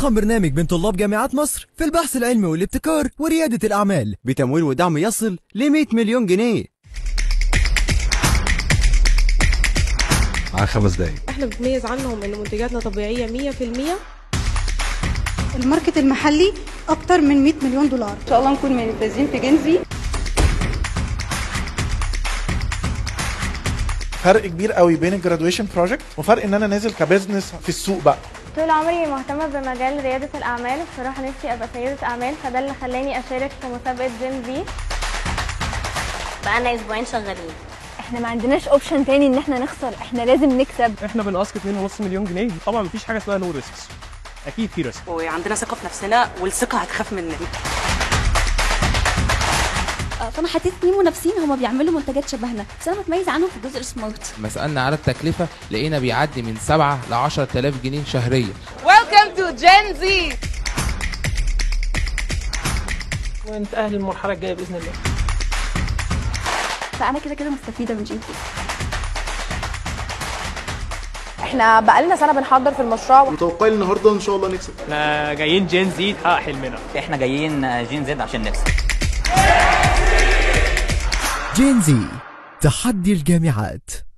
أضخم برنامج بين طلاب جامعات مصر في البحث العلمي والابتكار وريادة الأعمال بتمويل ودعم يصل ل 100 مليون جنيه على خمس دقايق احنا بنتميز عنهم ان منتجاتنا طبيعيه 100% الماركت المحلي اكتر من 100 مليون دولار ان شاء الله نكون ممتازين في جنزي فرق كبير قوي بين الجرادويشن بروجكت وفرق ان انا نازل كبزنس في السوق بقى طول عمري مهتمة بمجال ريادة الأعمال بصراحة نفسي أبقى سيدة أعمال فده اللي خلاني أشارك في مسابقة جين زي بقالنا أسبوعين شغالين احنا ما عندناش اوبشن تاني ان احنا نخسر احنا لازم نكسب احنا بنقسط 2.5 مليون جنيه طبعا مفيش حاجه اسمها نو ريسكس اكيد في ريسك وعندنا ثقه في نفسنا والثقه هتخاف مننا فانا حطيت اتنين منافسين هما بيعملوا منتجات شبهنا بس انا بتميز عنهم في جزء سمارت لما سالنا على التكلفه لقينا بيعدي من 7 ل 10000 جنيه شهريا ويلكم تو جين زي ونتاهل للمرحله الجايه باذن الله فانا كده كده مستفيده من جين زي احنا بقالنا سنه بنحضر في المشروع متوقعين النهارده ان شاء الله نكسب احنا جايين جين زي تحقق حلمنا احنا جايين جين زد عشان نكسب جين زي تحدي الجامعات